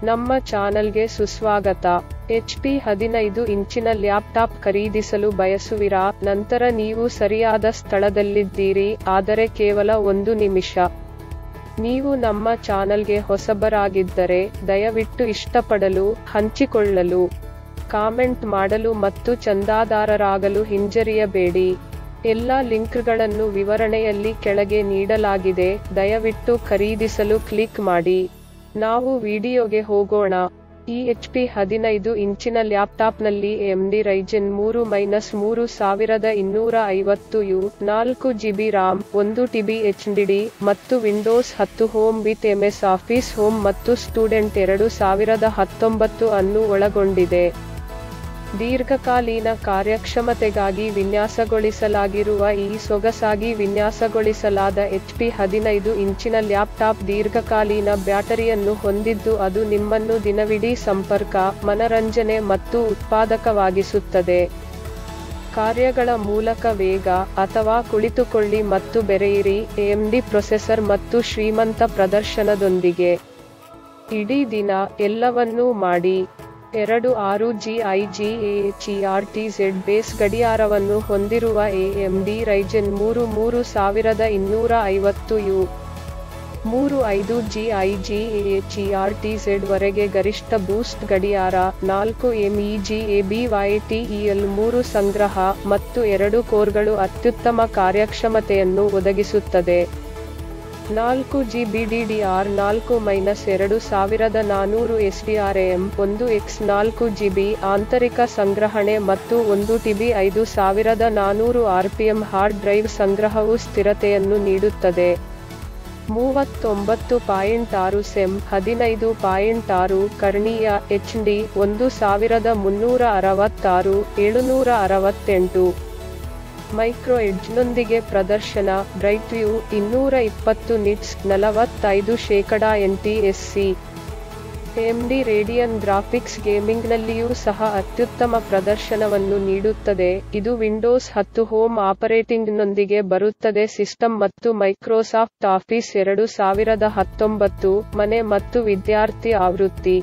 ನಮ್ಮ ಚಾನಲ್ಗೆ ಸುಸ್ವಾಗತ ಎಚ್ ಪಿ ಹದಿನೈದು ಇಂಚಿನ ಲ್ಯಾಪ್ಟಾಪ್ ಖರೀದಿಸಲು ಬಯಸುವಿರಾ ನಂತರ ನೀವು ಸರಿಯಾದ ಸ್ಥಳದಲ್ಲಿದ್ದೀರಿ ಆದರೆ ಕೇವಲ ಒಂದು ನಿಮಿಷ ನೀವು ನಮ್ಮ ಚಾನಲ್ಗೆ ಹೊಸಬರಾಗಿದ್ದರೆ ದಯವಿಟ್ಟು ಇಷ್ಟಪಡಲು ಹಂಚಿಕೊಳ್ಳಲು ಕಾಮೆಂಟ್ ಮಾಡಲು ಮತ್ತು ಚಂದಾದಾರರಾಗಲು ಹಿಂಜರಿಯಬೇಡಿ ಎಲ್ಲ ಲಿಂಕ್ಗಳನ್ನು ವಿವರಣೆಯಲ್ಲಿ ಕೆಳಗೆ ನೀಡಲಾಗಿದೆ ದಯವಿಟ್ಟು ಖರೀದಿಸಲು ಕ್ಲಿಕ್ ಮಾಡಿ ನಾವು ವಿಡಿಯೋಗೆ ಹೋಗೋಣ ಈ ಎಚ್ ಪಿ ಹದಿನೈದು ಇಂಚಿನ ಲ್ಯಾಪ್ಟಾಪ್ನಲ್ಲಿ ಎಮ್ಡಿ ರೈಜೆನ್ ಮೂರು ಮೈನಸ್ ಮೂರು ಸಾವಿರದ ಇನ್ನೂರ ಐವತ್ತು ಯು ನಾಲ್ಕು ಜಿಬಿ ರಾಮ್ ಒಂದು ಟಿಬಿ ಎಚ್ಡಿಡಿ ಮತ್ತು ವಿಂಡೋಸ್ ಹತ್ತು home with MS office home ಮತ್ತು ಸ್ಟೂಡೆಂಟ್ ಎರಡು ಸಾವಿರದ ಹತ್ತೊಂಬತ್ತು ಅನ್ನು ಒಳಗೊಂಡಿದೆ ದೀರ್ಘಕಾಲೀನ ಕಾರ್ಯಕ್ಷಮತೆಗಾಗಿ ವಿನ್ಯಾಸಗೊಳಿಸಲಾಗಿರುವ ಈ ಸೊಗಸಾಗಿ ವಿನ್ಯಾಸಗೊಳಿಸಲಾದ ಎಚ್ ಪಿ ಹದಿನೈದು ಇಂಚಿನ ಲ್ಯಾಪ್ಟಾಪ್ ದೀರ್ಘಕಾಲೀನ ಬ್ಯಾಟರಿಯನ್ನು ಹೊಂದಿದ್ದು ಅದು ನಿಮ್ಮನ್ನು ದಿನವಿಡೀ ಸಂಪರ್ಕ ಮನರಂಜನೆ ಮತ್ತು ಉತ್ಪಾದಕವಾಗಿಸುತ್ತದೆ ಕಾರ್ಯಗಳ ಮೂಲಕ ವೇಗ ಅಥವಾ ಕುಳಿತುಕೊಳ್ಳಿ ಮತ್ತು ಬೆರೆಯಿರಿ ಎಎಂಡಿ ಪ್ರೊಸೆಸರ್ ಮತ್ತು ಶ್ರೀಮಂತ ಪ್ರದರ್ಶನದೊಂದಿಗೆ ಇಡೀ ದಿನ ಎಲ್ಲವನ್ನೂ ಮಾಡಿ ಎರಡು ಆರು G I G H R T Z base ಗಡಿಯಾರವನ್ನು ಹೊಂದಿರುವ ಎಎಂಡಿ ರೈಜೆನ್ ಮೂರು ಮೂರು ಸಾವಿರದ ಇನ್ನೂರ ಐವತ್ತು ಯು ಮೂರು ಐದು G I G H R T Z ವರೆಗೆ ಗರಿಷ್ಠ ಬೂಸ್ಟ್ ಗಡಿಯಾರ ನಾಲ್ಕು M E G A B Y T E L ಮೂರು ಸಂಗ್ರಹ ಮತ್ತು ಎರಡು ಕೋರ್ಗಳು ಅತ್ಯುತ್ತಮ ಕಾರ್ಯಕ್ಷಮತೆಯನ್ನು ಒದಗಿಸುತ್ತದೆ ನಾಲ್ಕು G B D D R ನಾಲ್ಕು ಮೈನಸ್ ಎರಡು ಸಾವಿರದ ನಾನೂರು ಎಸ್ ಡಿ ಆರ್ ಎಂ ಒಂದು ಎಕ್ಸ್ ನಾಲ್ಕು ಜಿ ಬಿ ಆಂತರಿಕ ಸಂಗ್ರಹಣೆ ಮತ್ತು ಒಂದು ಟಿಬಿ ಐದು ಸಾವಿರದ ನಾನೂರು R P M hard drive ಸಂಗ್ರಹವು ಸ್ಥಿರತೆಯನ್ನು ನೀಡುತ್ತದೆ ಮೂವತ್ತೊಂಬತ್ತು ಪಾಯಿಂಟ್ ಆರು ಸೆಂ ಹದಿನೈದು ಪಾಯಿಂಟ್ ಆರು ಕರ್ಣೀಯ ಎಚ್ ಡಿ ಒಂದು ಸಾವಿರದ ಮುನ್ನೂರ ಅರವತ್ತಾರು ಏಳುನೂರ ಅರವತ್ತೆಂಟು ಮೈಕ್ರೋ ಎಡ್ಜ್ನೊಂದಿಗೆ ಪ್ರದರ್ಶನ ಬ್ರೈಟ್ ವ್ಯೂ ಇನ್ನೂರ ಇಪ್ಪತ್ತು ನಿಟ್ಸ್ ನಲವತ್ತೈದು ಶೇಕಡಾ N T S C MD Radeon graphics ಗೇಮಿಂಗ್ನಲ್ಲಿಯೂ ಸಹ ಅತ್ಯುತ್ತಮ ಪ್ರದರ್ಶನವನ್ನು ನೀಡುತ್ತದೆ ಇದು ವಿಂಡೋಸ್ ಹತ್ತು ಹೋಮ್ ಆಪರೇಟಿಂಗ್ನೊಂದಿಗೆ ಬರುತ್ತದೆ ಸಿಸ್ಟಮ್ ಮತ್ತು ಮೈಕ್ರೋಸಾಫ್ಟ್ ಆಫೀಸ್ ಎರಡು ಸಾವಿರದ ಹತ್ತೊಂಬತ್ತು ಮನೆ ಮತ್ತು ವಿದ್ಯಾರ್ಥಿ ಆವೃತ್ತಿ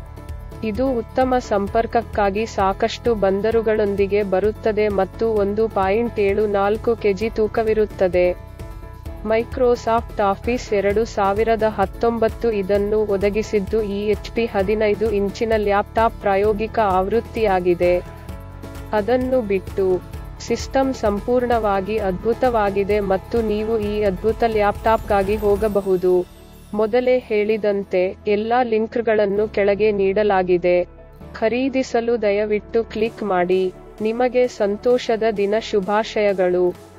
ಇದು ಉತ್ತಮ ಸಂಪರ್ಕಕ್ಕಾಗಿ ಸಾಕಷ್ಟು ಬಂದರುಗಳೊಂದಿಗೆ ಬರುತ್ತದೆ ಮತ್ತು ಒಂದು ಪಾಯಿಂಟ್ ಏಳು ನಾಲ್ಕು ಕೆಜಿ ತೂಕವಿರುತ್ತದೆ ಮೈಕ್ರೋಸಾಫ್ಟ್ ಆಫೀಸ್ ಎರಡು ಸಾವಿರದ ಹತ್ತೊಂಬತ್ತು ಇದನ್ನು ಒದಗಿಸಿದ್ದು ಈ ಎಚ್ ಪಿ ಹದಿನೈದು ಇಂಚಿನ ಲ್ಯಾಪ್ಟಾಪ್ ಪ್ರಾಯೋಗಿಕ ಆವೃತ್ತಿಯಾಗಿದೆ ಅದನ್ನು ಬಿಟ್ಟು ಸಿಸ್ಟಮ್ ಸಂಪೂರ್ಣವಾಗಿ ಅದ್ಭುತವಾಗಿದೆ ಮತ್ತು ನೀವು ಈ ಅದ್ಭುತ ಲ್ಯಾಪ್ಟಾಪ್ಗಾಗಿ ಹೋಗಬಹುದು ಮೊದಲೇ ಹೇಳಿದಂತೆ ಎಲ್ಲಾ ಲಿಂಕ್ಗಳನ್ನು ಕೆಳಗೆ ನೀಡಲಾಗಿದೆ ಖರೀದಿಸಲು ದಯವಿಟ್ಟು ಕ್ಲಿಕ್ ಮಾಡಿ ನಿಮಗೆ ಸಂತೋಷದ ದಿನ ಶುಭಾಶಯಗಳು